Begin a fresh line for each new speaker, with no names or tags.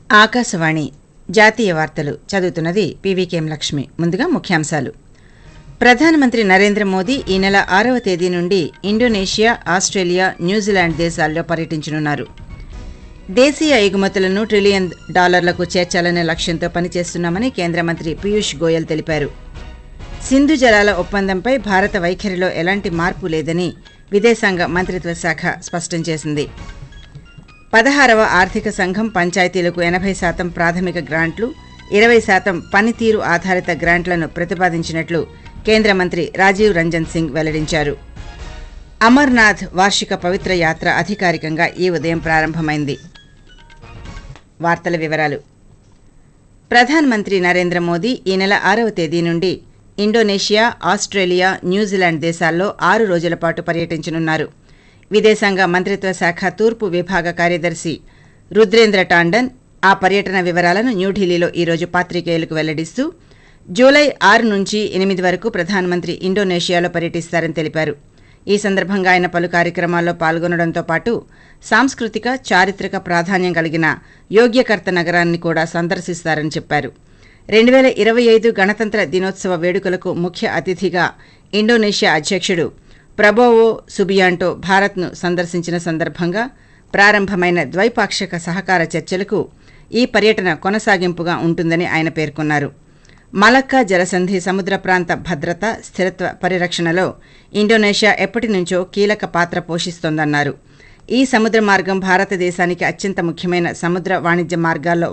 ఆకాశవాణి జాతీయ వార్తలు చదువుతున్నది పీవీకేఎం లక్ష్మి ముందుగా ముఖ్యాంశాలు ప్రధానమంత్రి నరేంద్ర మోదీ ఈ నెల ఆరవ తేదీ నుండి ఇండోనేషియా ఆస్ట్రేలియా న్యూజిలాండ్ దేశాల్లో పర్యటించనున్నారు దేశీయ ఎగుమతులను ట్రిలియన్ డాలర్లకు చేర్చాలనే లక్ష్యంతో పనిచేస్తున్నామని కేంద్ర మంత్రి పీయూష్ గోయల్ తెలిపారు సింధు జలాల ఒప్పందంపై భారత వైఖరిలో ఎలాంటి మార్పు లేదని విదేశాంగ మంత్రిత్వ శాఖ స్పష్టం చేసింది పదహారవ ఆర్థిక సంఘం పంచాయతీలకు ఎనభై శాతం ప్రాథమిక గ్రాంట్లు ఇరవై శాతం పనితీరు ఆధారిత గ్రాంట్లను ప్రతిపాదించినట్లు కేంద్ర మంత్రి రాజీవ్ రంజన్ సింగ్ వెల్లడించారు అమర్నాథ్ వార్షిక పవిత్ర యాత్ర అధికారికంగా ఈ ఉదయం ప్రారంభమైంది వార్తల వివరాలు ప్రధానమంత్రి నరేంద్ర మోదీ ఈ నెల ఆరవ తేదీ నుండి ఇండోనేషియా ఆస్ట్రేలియా న్యూజిలాండ్ దేశాల్లో ఆరు రోజుల పాటు పర్యటించనున్నారు విదేశాంగ మంత్రిత్వ శాఖ తూర్పు విభాగ కార్యదర్శి రుద్రేంద్ర టాండన్ ఆ పర్యటన వివరాలను న్యూఢిల్లీలో ఈరోజు పాత్రికేయులకు వెల్లడిస్తూ జూలై ఆరు నుంచి ఎనిమిది వరకు ప్రధానమంత్రి ఇండోనేషియాలో పర్యటిస్తారని తెలిపారు ఈ సందర్భంగా ఆయన పలు కార్యక్రమాల్లో పాల్గొనడంతో పాటు సాంస్కృతిక చారిత్రక ప్రాధాన్యం కలిగిన యోగ్యకర్త నగరాన్ని కూడా సందర్శిస్తారని చెప్పారు రెండు వేల ఇరవై ఐదు గణతంత్ర దినోత్సవ వేడుకలకు ముఖ్య అతిథిగా ఇండోనేషియా అధ్యక్షుడు ప్రబోవో సుబియాంటో భారత్ను సందర్శించిన సందర్భంగా ప్రారంభమైన ద్వైపాక్షిక సహకార చర్చలకు ఈ పర్యటన కొనసాగింపుగా ఉంటుందని ఆయన పేర్కొన్నారు మలక్కా జలసంధి సముద్ర ప్రాంత భద్రత స్థిరత్వ పరిరక్షణలో ఇండోనేషియా ఎప్పటి నుంచో కీలక పాత్ర పోషిస్తోందన్నారు ఈ సముద్ర మార్గం భారతదేశానికి అత్యంత ముఖ్యమైన సముద్ర వాణిజ్య మార్గాల్లో